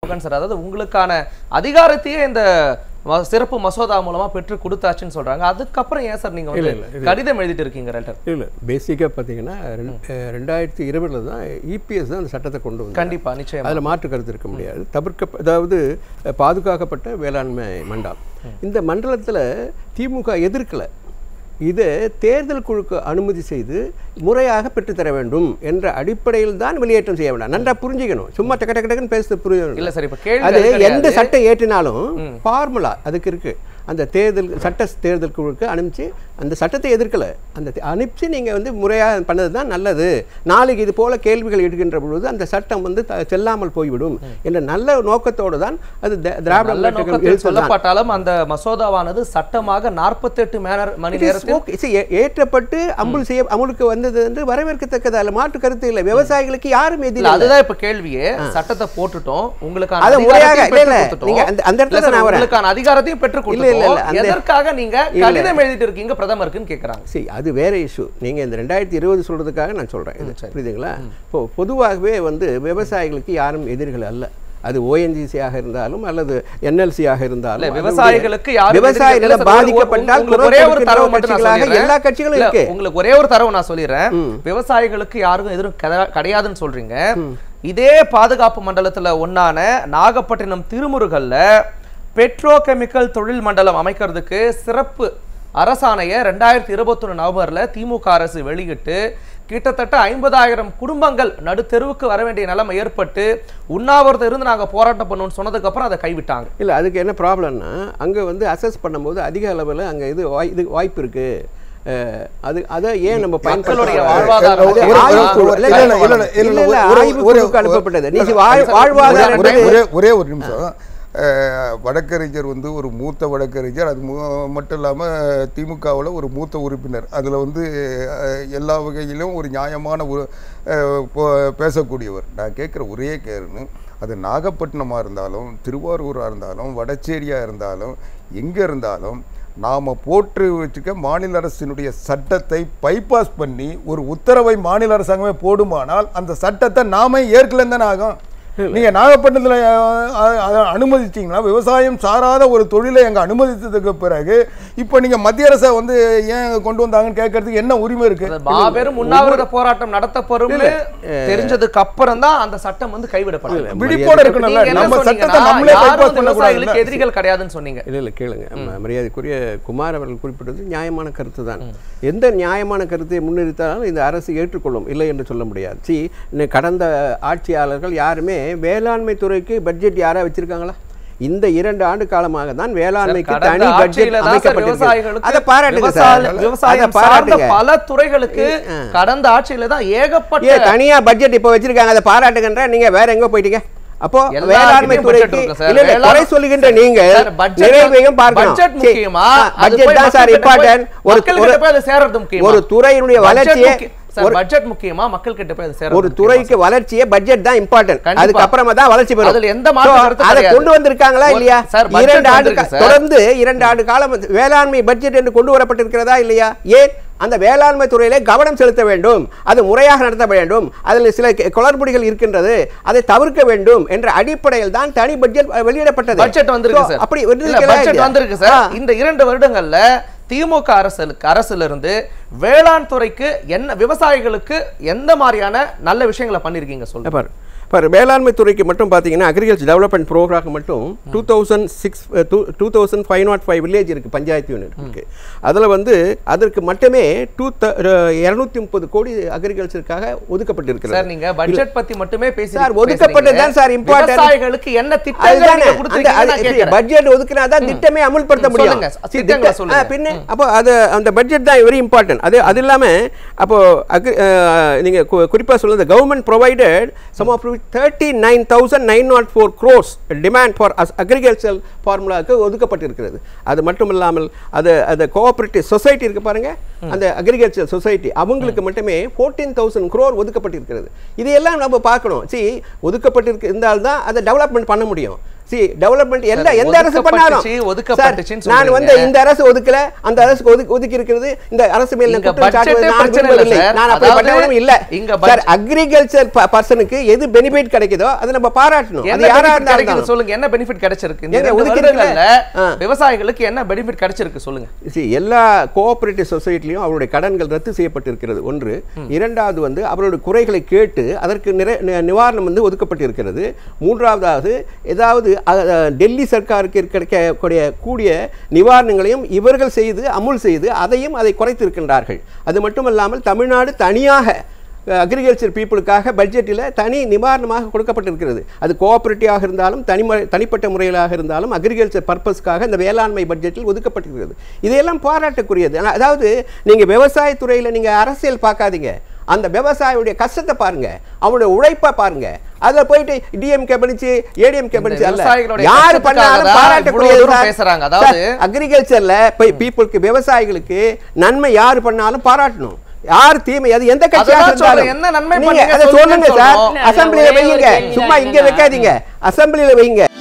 முகன் சார் அதாவது உங்களுக்கான அதிகாரத்தையே இந்த ம- சிறப்பு மசோதா மூலமா பெற்று கொடுத்தாச்சுன்னு சொல்றாங்க அதுக்கப்புறம் ஏன் சார் நீங்க வந்து இல்ல, இல்ல, கடிதம் எழுதிட்டு இருக்கீங்க ரெண்டர் இல்லை பேசிக்காக பார்த்தீங்கன்னா ரெண்டு- அஹ் ரெண்டாயிரத்தி இருபதில் தான் இபிஎஸ் தான் அந்த சட்டத்தை கொண்டு வந்து கண்டிப்பா நிச்சயம் அதில் மாற்று கருத்து இருக்க முடியாது தவிர்க்க அதாவது அஹ், பாதுகாக்கப்பட்ட வேளாண்மை மண்டலம் இந்த மண்டலத்தில் திமுக எதிர்க்கலை இதை தேர்தல் குழுக்கு அனுமதி செய்து முறையாக பெற்றுத்தர வேண்டும் என்ற அடிப்படையில் தான் வெளியேற்றம் செய்ய வேண்டாம் நன்றா புரிஞ்சுக்கணும் சும்மா டக்கு டக்கு டக்குன்னு பேசுறது புரியணும் இல்ல சார் இப்ப கேள்வி அது அது கிடையாது. எந்த சட்டம் ஏற்றினாலும் ஃபார்முலா அதுக்கு இருக்கு அந்த தேர்தல் சட்ட தேர்தல் குழுக்கு அனுப்பிச்சு அந்த சட்டத்தை எதிர்க்கல அந்த தே- அனுப்பிச்சு நீங்க வந்து முறையாக பண்ணது தான் நல்லது நாளைக்கு இது போல கேள்விகள் எடுக்கின்ற பொழுது அந்த சட்டம் வந்து த- செல்லாமல் போய்விடும் என்ற நல்ல நோக்கத்தோடு தான் அது த- திராவிட நல்ல முன்னேற்ற கழகம் நோக்கத்தில் எழுத்தது தான். சொல்லப்பட்டாலும் அந்த மசோதாவானது சட்டமாக 48 மேன- மணி It is நேரத்தில் okay. See, ஏ- ஏற்றப்பட்டு அமுல் செய்ய அமுலுக்கு வந்தது என்று வரவேற்கத்தக்கது அதில் மாற்று கருத்து இல்லை விவசாயிகளுக்கு யாரும் இல்ல எதிரி அதுதான் இப்ப கேள்வியே சட்டத்தை போட்டுட்டோம் உங்களுக்கான அதை முறையாக- அதிகாரத்தையும் இல்ல, இல்ல, பெற்றுக் கொடுத்துட்டோம். நீங்க அந்த- அந்த இடத்துல இல்ல சார், நான் வரேன். உங்களுக்கான அதிகாரத்தையும் பெற்றுக் இல்ல, இல்ல, இல்ல, கொடுத்துட்டோம் அந்த- எதற்காக நீங்க இல்ல. கடிதம் எழுதிட்டு இருக்கீங்க பிரதமருக்குன்னு கேக்குறாங்க சரி அது வேற இஷ்யூ நீங்க இந்த ரெண்டாயிரத்தி இருபது சொல்றதுக்காக நான் சொல்றேன் இது புரியுதுங்களா இப்போ பொதுவாகவே வந்து விவசாயிகளுக்கு யாரும் எதிரிகள் அல்ல அது ஓஎன்ஜிசியாக இருந்தாலும் அல்லது என்எல்சியாக இல்ல இருந்தாலும் அதனுடைய விவசாயிகளுக்கு யாரும் விவசாயிகள் எதிர்க்கல சார். பாதிக்கப்பட்டால் உங்களுக்கு ஒரே ஒரு தரவு மட்டும் நான் கட்சிகளாக சொல்லிடுறேன். எல்லா கட்சிகளும் இல்ல, இருக்கு உங்களுக்கு ஒரே ஒரு தரவு நான் சொல்லிடுறேன் விவசாயிகளுக்கு யாருக்கும் எதிரும் கெத- கிடையாதுன்னு சொல்றீங்க இதே பாதுகாப்பு மண்டலத்துல ஒண்ணான நாகப்பட்டினம் திருமுருகல்ல பெட்ரோ கெமிக்கல் தொழில் மண்டலம் அமைக்கிறதுக்கு சிறப்பு அரசாணையை ரெண்டாயிரத்தி இருபத்தொன்னு நவம்பர்ல திமுக அரசு வெளியிட்டு கிட்டத்தட்ட ஐம்பதாயிரம் குடும்பங்கள் நடுத்தெருவுக்கு வர வேண்டிய நிலைமை ஏற்பட்டு உண்ணாவிரதம் இருந்து நாங்க போராட்டம் பண்ணுவோம்னு சொன்னதுக்கு அப்புறம் அதை கைவிட்டாங்க இல்ல அதுக்கு என்ன ப்ராப்ளம்னா அங்க வந்து அசஸ் பண்ணும்போது அதிக அளவில் அங்க இது வாய் இது வாய்ப்பு இருக்கு அஹ், அது அதை ஏன் நம்ம மக்களுடைய பயன்படுத்தக்கூடாது? வாழ்வாதாரம் அது ஒரு- ஆய்வு ஒரு- குழு- ஒரு- இல்ல, இல்ல, இல்ல, இல்ல, இல்ல, இல்ல, இல்ல, இல்ல, ஒரு- ஆய்வு ஒரு- குழுவுக்கு அனுப்பப்பட்டது நீ ஒரு- வாழ்- ஒரு- வாழ்வாதாரம் ஒரே என்பது- ஒரே ஒரே ஒரு நிமிஷம் அஹ், வழக்கறிஞர் வந்து ஒரு மூத்த வழக்கறிஞர் அது மு- மட்டும் இல்லாமல் திமுகவில் ஒரு மூத்த உறுப்பினர் அதில் வந்து அஹ், எல்லா வகையிலும் ஒரு நியாயமான ஒரு அஹ், போ- பேசக்கூடியவர் நான் கேட்குற ஒரே கேள்வி அது நாகப்பட்டினமாக இருந்தாலும் திருவாரூராக இருந்தாலும் வடச்சேரியாக இருந்தாலும் எங்கே இருந்தாலும் நாம் போட்டு வச்சுக்க மாநில அரசினுடைய சட்டத்தை பைபாஸ் பண்ணி ஒரு உத்தரவை மாநில அரசாங்கமே போடுமானால் அந்த சட்டத்தை நாமே ஏற்கலன்னு தானே ஆகும் நீங்க நாகப்பட்டினத்தில் அனுமதிச்சீங்கன்னா விவசாயம் சாராத ஒரு தொழிலை அங்க அனுமதித்ததுக்கு பிறகு இப்போ நீங்க மத்திய அரசை வந்து ஏன் கொண்டு வந்தாங்கன்னு கேட்கறதுக்கு என்ன உரிமை இருக்கு அந்த மாபெரும் உண்ணாவிரத போராட்டம் நடத்தப்படும் தெரிஞ்சதுக்கு அப்புறம் தான் அந்த சட்டம் வந்து கைவிடப்பட்டது விழிப்போட இருக்கணும்ல நீங்க என்ன நம்ம சட்டத்தை சொன்னீங்கன்னா, நம்மளே யாரும் bypass விவசாயிகளுக்கு பண்ணக்கூடாது எதிரிகள் கிடையாதுன்னு சொன்னீங்க இல்லை இல்லை கேளுங்க ம- மரியாதைக்குரிய குமார் அவர்கள் குறிப்பிட்டது நியாயமான கருத்து தான் எந்த நியாயமான கருத்தை முன்னிறுத்தாலும் இந்த அரசு ஏற்றுக்கொள்ளும் இல்லை என்று சொல்ல முடியாது சி இன்னும் கடந்த ஆட்சியாளர்கள் யாருமே வேளாண்மை துறைக்கு பட்ஜெட் யாரா வச்சிருக்காங்களா இந்த இரண்டு ஆண்டு காலமாக தான் வேளாண்மைக்கு கடந்த தனி பட்ஜெட் ஆட்சியில தான் சார் அமைக்கப்பட்டிருக்கு விவசாயிகளுக்கு அதை பாராட்டுங்க விவசாய- சார் விவசாயம் அதை சார்ந்த பாராட்டுங்க பல துறைகளுக்கு கடந்த ஆட்சியில தான் ஏ ஏகப்பட்ட தனியா பட்ஜெட் இப்போ வச்சிருக்காங்க அதை பாராட்டுங்கன்ற நீங்க வேற எங்க போயிட்டீங்க அப்போ எல்லா வேளாண்மை இடத்துலயும் budget துறைக்கு இருக்கு சார். இல்ல இல்ல வேளாண் குறை சொல்லுகின்ற நீங்க சார், budget நிறைவையும் பார்க்கணும் budget முக்கியமா? அது பட்ஜெட் போய் தான் சார் மக்கள்கிட்ட போய்- இம்பார்ட்டன்ட் ஒரு மக்கள்கிட்ட ஒரு- போய் அது சேர்றது முக்கியமா? ஒரு துறையினுடைய Budget வளர்ச்சியை முக்கிய- சார், ஒரு- budget முக்கியமா மக்கள் கிட்ட போய் அது சேர்றது ஒரு முக்கியமா துறைக்கு வளர்ச்சியே பட்ஜெட் தான் இம்பார்ட்டன்ட் கண்டிப்பா. அதுக்கப்புறமா தான் வளர்ச்சி பெறும் அதுல எந்த மாற்று So, கருத்தும் அதை கிடையாது. கொண்டு வந்திருக்காங்களா ஒரு- இல்லையா சார், budget இரண்டு ஆண்டு வந்திருக்கு கா- சார். தொடர்ந்து இரண்டு ஆண்டு காலம் வேளாண்மை பட்ஜெட் என்று கொண்டு வரப்பட்டிருக்கிறதா இல்லையா ஏன் அந்த வேளாண்மை துறையிலே கவனம் செலுத்த வேண்டும் அது முறையாக நடத்த வேண்டும் அதில் சில கெ- குளறுபடிகள் இருக்கின்றது அதை தவிர்க்க வேண்டும் என்ற அடிப்படையில் தான் தனி பட்ஜெட் வெளியிடப்பட்டது பட்ஜெட் வந்திருக்கு So, சார் அப்படி இல்ல, வந்திருக்கிறதா பட்ஜெட் இல்லையா? வந்திருக்கு ஆ. சார் இந்த இரண்டு வருடங்கள்ல திமுக அரசுக்கு அரசுல இருந்து வேளாண் துறைக்கு என்ன விவசாயிகளுக்கு எந்த மாதிரியான நல்ல விஷயங்களை பண்ணிருக்கீங்க சொல்லுங்க பாரு பாரு வேளாண்மை துறைக்கு மட்டும் பார்த்தீங்கன்னா அக்ரிகல்ச்சர் டெவலப்மெண்ட் ப்ரோக்ராம் மட்டும் two thousand six two two thousand five not five village இருக்குது பஞ்சாயத்து யூனிட் இருக்கு அதில் வந்து அதற்கு மட்டுமே டூ இரநூத்தி முப்பது கோடி அக்ரிகல்ச்சருக்காக ஒதுக்கப்பட்டிருக்கிறது சார் நீங்க பட்ஜெட் பத்தி மட்டுமே பேசி சார், ஒதுக்கப்பட்டது தான் சார் important. விவசாயிகளுக்கு என்ன திட்டங்கள் அதுதானே நீங்க கொடுத்திருக்கீங்கன்னு நான் கேட்கிறேன். பட்ஜெட் ஒதுக்குனா தான் திட்டமே அமுல்படுத்த ம், முடியும் சொல்லுங்க. See, திட்டங்களை திட்ட- சொல்லுங்க. ஆ, பின்ன அப்போ அது அந்த பட்ஜெட் தான் வெரி இம்பார்ட்டன்ட் அது அது இல்லாம அப்போ அக்ரி நீங்க கு- குறிப்பா சொல்லுங்க government provided sum of thirty nine thousand nine not four crores demand for agriculture ஃபார்முலாவுக்கு ஒதுக்கப்பட்டிருக்கிறது அது மட்டும் இல்லாமல் அது அந்த கோஆபரேட்டிவ் சொசைட்டி இருக்கு பாருங்க அந்த அக்ரிகல்ச்சர் சொசைட்டி அவங்களுக்கு மட்டுமே ஃபோர்டீன் தௌசண்ட் க்ரோர் ஒதுக்கப்பட்டிருக்கிறது இதையெல்லாம் நம்ம பார்க்கணும் சி ஒதுக்கப்பட்டிருக்கு இருந்தால்தான் அதை டெவலப்மெண்ட் பண்ண முடியும் சி டெவலப்மெண்ட் எல்லா சார், எந்த அரசு பண்ணாலும் ஒதுக்கப்பட்டுச்சு, ஒதுக்கப்பட்டுச்சுன்னு சார், நான் வந்து சொல்றீங்க. இந்த அரசு ஒதுக்கல அந்த அரசுக்கு ஒதுக்கி ஒதுக்கி இருக்கிறது இந்த அரசு மேல் இங்க குற்றம் budget சாட்டுவது நான் பிரச்சனை இல்ல விரும்பவில்லை சார். நான் அப்படிப்பட்டவனும் அதாவது இல்ல இங்க சார் budget- அக்ரிகல்ச்சர் பர்சனுக்கு எது பெனிஃபிட் கிடைக்குதோ அதை நம்ம பாராட்டணும் அது என்ன யாரா benefit இருந்தாலும் கிடைக்குது சொல்லுங்க என்ன பெனிஃபிட் கிடைச்சிருக்கு இந்த ஏங்க, ரெண்டு ஒதுக்கீடுல? வருடங்கள்ல ஆ. விவசாயிகளுக்கு என்ன பெனிஃபிட் கிடைச்சிருக்கு சொல்லுங்க See, எல்லா கோஆபரேட்டிவ் சொசைட்டிலையும் அவருடைய கடன்கள் ரத்து செய்யப்பட்டிருக்கிறது ஒன்று இரண்டாவது வந்து அவருடைய குறைகளை கேட்டு அதற்கு நிறை நி- நிவாரணம் வந்து ஒதுக்கப்பட்டிருக்கிறது மூன்றாவதாவது ஏதாவது அ, அ, டெல்லி சர்க்காருக்கு இருக்க- கிடைக்கக்கூடிய கூடிய நிவாரணங்களையும் இவர்கள் செய்து அமுல் செய்து அதையும் அதை குறைத்திருக்கின்றார்கள் அது மட்டுமல்லாமல் தமிழ்நாடு தனியாக அக்ரிகல்ச்சர் பீப்புளுக்காக பட்ஜெட்டில் தனி நிவாரணமாக கொடுக்கப்பட்டிருக்கிறது அது கோஆபரேட்டிவாக இருந்தாலும் தனிம தனிப்பட்ட முறையிலாக இருந்தாலும் அக்ரிகல்ச்சர் பர்பஸ்க்காக இந்த வேளாண்மை பட்ஜெட்டில் ஒதுக்கப்பட்டிருக்கிறது இதையெல்லாம் பாராட்டக்கூடியது ஆனா, அதாவது நீங்கள் விவசாயத்துறையில் நீங்கள் அரசியல் பார்க்காதீங்க அந்த விவசாயியுடைய கஷ்டத்தை பாருங்க அவனுடைய உழைப்பை பாருங்க அதுல போயிட்டு டிஎம்கே படிச்சு ஏடிஎம்கே படிச்சு அல்ல விவசாயிகளுடைய யாரு கஷ்டத்துக்காக பண்ணாலும் தான் பாராட்டக்கூடிய இவ்வளவு தூரம் பேசுறாங்க. அதாவது- அக்ரிகல்ச்சர்ல பீப்புளுக்கு விவசாயிகளுக்கு நன்மை யாரு பண்ணாலும் பாராட்டணும் யார் தீமை அது எந்த கட்சியாக அதான் சொல்றேன். இருந்தாலும் என்ன நன்மை நீங்க பண்ணீங்க அதை சொல்லுங்கன்னு சொல்லுங்க சார் சொல்றோம். அசம்பிளியில ஒரே ஒரு வைங்க கேள்வி சும்மா தான் இங்க என்னன்னா- வைக்காதீங்க அசம்பிளியில வைங்க